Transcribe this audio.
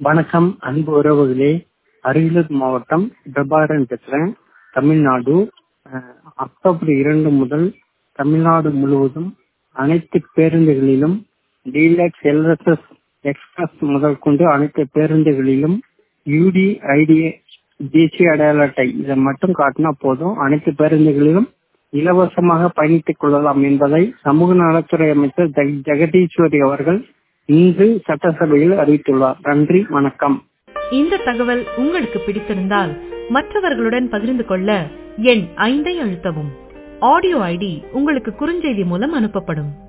வணக்கம் அன்பு உறவுகளே அரியலூர் மாவட்டம் பிரபாகரன் பேசுறேன் தமிழ்நாடு அஹ், அக்டோபர் இரண்டு முதல் தமிழ்நாடு முழுவதும் அனைத்து பேருந்துகளிலும் டீலக்ஸ் எல்எஸ்எஸ் எக்ஸ்பிரஸ் முதல் கொண்டு அனைத்து பேருந்துகளிலும் யூடி ஐடி தேசிய அடையாள அட்டை இதை மட்டும் காட்டினா போதும் அனைத்து பேருந்துகளிலும் இலவசமாக பயணித்துக் கொள்ளலாம் என்பதை சமூக நலத்துறை அமைச்சர் ஜெக- ஜெகதீஸ்வரி அவர்கள் இன்று சட்டசபையில் அறிவித்துள்ளார் நன்றி வணக்கம் இந்த தகவல் உங்களுக்கு பிடித்திருந்தால் மற்றவர்களுடன் பகிர்ந்து கொள்ள எண் ஐந்தை அழுத்தவும் ஆடியோ ஐடி உங்களுக்கு குறுஞ்செய்தி மூலம் அனுப்பப்படும்